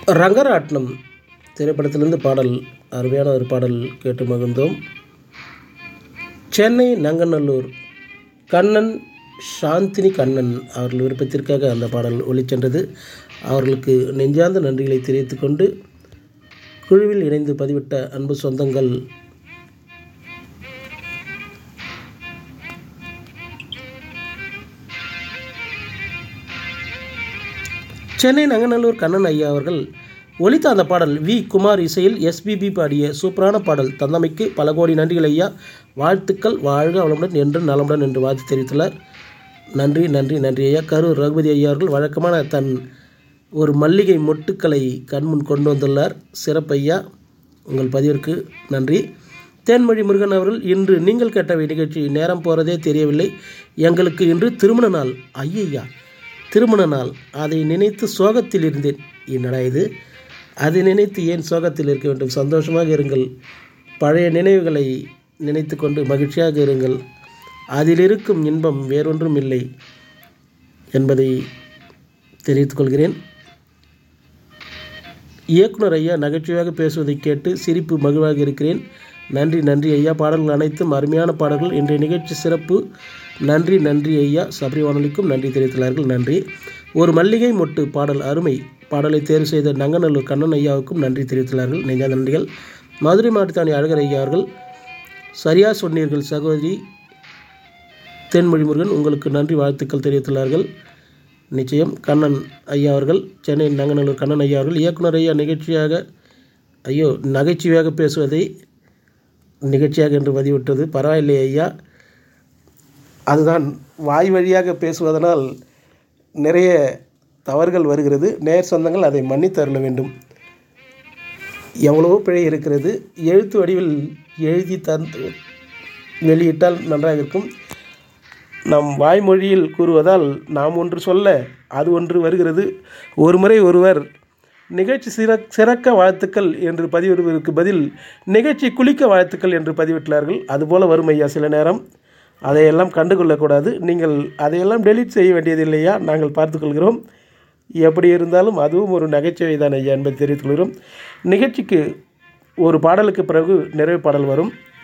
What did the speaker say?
ரங்கராட்னம் திரைப்படத்திலிருந்து பாடல் அருமையான ஒரு பாடல் கேட்டு மகிழ்ந்தோம் சென்னை நங்கநல்லூர் கண்ணன் சாந்தினி கண்ணன் அவர்கள் விருப்பத்திற்காக அந்த பாடல் ஒளிச்சென்றது அவர்களுக்கு நெஞ்சார்ந்த நன்றிகளை தெரிவித்துக் கொண்டு குழுவில் இணைந்து பதிவிட்ட அன்பு சொந்தங்கள் சென்னை நங்கநல்லூர் கண்ணன் ஐயா அவர்கள் ஒலித்த அந்த பாடல் வி குமார் இசையில் எஸ்பிபி பாடிய சூப்பரான பாடல் தந்தமைக்கு பல கோடி நன்றிகள் ஐயா வாழ்த்துக்கள் வாழ்க வளமுடன் என்று நலமுடன் என்று வாழ்த்து தெரிவித்துள்ளார் நன்றி நன்றி நன்றி ஐயா கரூர் ரகுபதி ஐயா அவர்கள் வழக்கமான தன் ஒரு மல்லிகை மொட்டுக்களை கண்முன் கொண்டு வந்துள்ளார் சிறப்பையா உங்கள் பதிவிற்கு நன்றி தேன்மொழி முருகன் அவர்கள் இன்று நீங்கள் கேட்டவை நிகழ்ச்சி நேரம் போகிறதே தெரியவில்லை எங்களுக்கு இன்று திருமண நாள் ஐயையா திருமண நாள் அதை நினைத்து சோகத்தில் இருந்தேன் என்னடா இது அதை நினைத்து ஏன் சோகத்தில் இருக்க வேண்டும் சந்தோஷமாக இருங்கள் பழைய நினைவுகளை நினைத்து கொண்டு மகிழ்ச்சியாக இருங்கள் அதில் இருக்கும் இன்பம் வேறொன்றும் இல்லை என்பதை தெரிவித்துக் கொள்கிறேன் இயக்குனர் ஐயா நகைச்சுவையாக பேசுவதை கேட்டு சிரிப்பு மகிழ்வாக இருக்கிறேன் நன்றி நன்றி ஐயா பாடல்கள் அனைத்தும் அருமையான பாடல்கள் இன்றைய நிகழ்ச்சி சிறப்பு நன்றி நன்றி ஐயா சபரி வானொலிக்கும் நன்றி தெரிவித்துள்ளார்கள் நன்றி ஒரு மல்லிகை மொட்டு பாடல் அருமை பாடலை தேர்வு செய்த நங்கநல்லூர் கண்ணன் ஐயாவுக்கும் நன்றி தெரிவித்துள்ளார்கள் நெஞ்ச நன்றிகள் மதுரை மாவட்டத்தானி அழகர் ஐயா அவர்கள் சரியா சொன்னீர்கள் சகோதரி தென்மொழி முருகன் உங்களுக்கு நன்றி வாழ்த்துக்கள் தெரிவித்துள்ளார்கள் நிச்சயம் கண்ணன் ஐயா அவர்கள் சென்னை நங்கநல்லூர் கண்ணன் ஐயா அவர்கள் இயக்குனர் ஐயா நிகழ்ச்சியாக ஐயோ நகைச்சுவையாக பேசுவதை நிகழ்ச்சியாக என்று பதிவிட்டது பரவாயில்லை ஐயா அதுதான் வாய் வழியாக பேசுவதனால் நிறைய தவறுகள் வருகிறது நேர் சொந்தங்கள் அதை மன்னித்து அருள வேண்டும் எவ்வளவோ பிழை இருக்கிறது எழுத்து வடிவில் எழுதி தந்து வெளியிட்டால் நன்றாக இருக்கும் நம் வாய்மொழியில் கூறுவதால் நாம் ஒன்று சொல்ல அது ஒன்று வருகிறது ஒரு முறை ஒருவர் நிகழ்ச்சி சிற சிறக்க வாழ்த்துக்கள் என்று பதிவிடுவதற்கு பதில் நிகழ்ச்சி குளிக்க வாழ்த்துக்கள் என்று பதிவிட்டார்கள் அதுபோல் வரும் ஐயா சில நேரம் அதையெல்லாம் கண்டுகொள்ளக்கூடாது நீங்கள் அதையெல்லாம் டெலீட் செய்ய வேண்டியதில்லையா நாங்கள் பார்த்துக்கொள்கிறோம் எப்படி இருந்தாலும் அதுவும் ஒரு நகைச்சுவை தான் ஐயா என்பதை தெரிவித்துக் கொள்கிறோம் நிகழ்ச்சிக்கு ஒரு பாடலுக்கு பிறகு நிறைவு பாடல் வரும்